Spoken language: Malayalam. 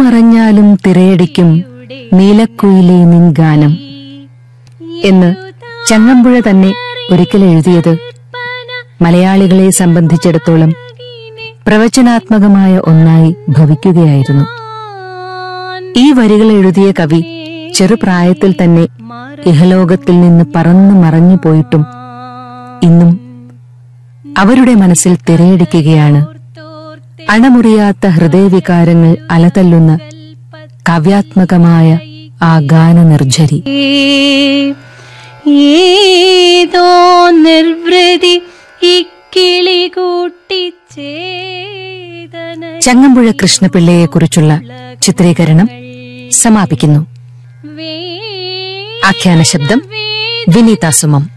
മറഞ്ഞാലും തിരയടിക്കും നീലക്കുയിലെ നിൻ ഗാനം എന്ന് ചങ്ങമ്പുഴ തന്നെ ഒരിക്കൽ എഴുതിയത് മലയാളികളെ സംബന്ധിച്ചിടത്തോളം പ്രവചനാത്മകമായ ഒന്നായി ഭവിക്കുകയായിരുന്നു ഈ വരികൾ എഴുതിയ കവി ചെറുപ്രായത്തിൽ തന്നെ ഇഹലോകത്തിൽ നിന്ന് പറന്നു മറഞ്ഞു പോയിട്ടും ഇന്നും അവരുടെ മനസ്സിൽ തിരയടിക്കുകയാണ് അണമുറിയാത്ത ഹൃദയവികാരങ്ങൾ അലതല്ലുന്ന കാവ്യാത്മകമായ ആ ഗാനനിർജ്ജരി ഏതോ നിർവൃതി ഇക്കിളി കൂട്ടിച്ചേതന ചങ്ങമ്പുഴ കൃഷ്ണപിള്ളയെക്കുറിച്ചുള്ള ചിത്രീകരണം സമാപിക്കുന്നു ആഖ്യാന ശബ്ദം വിനീത സുമം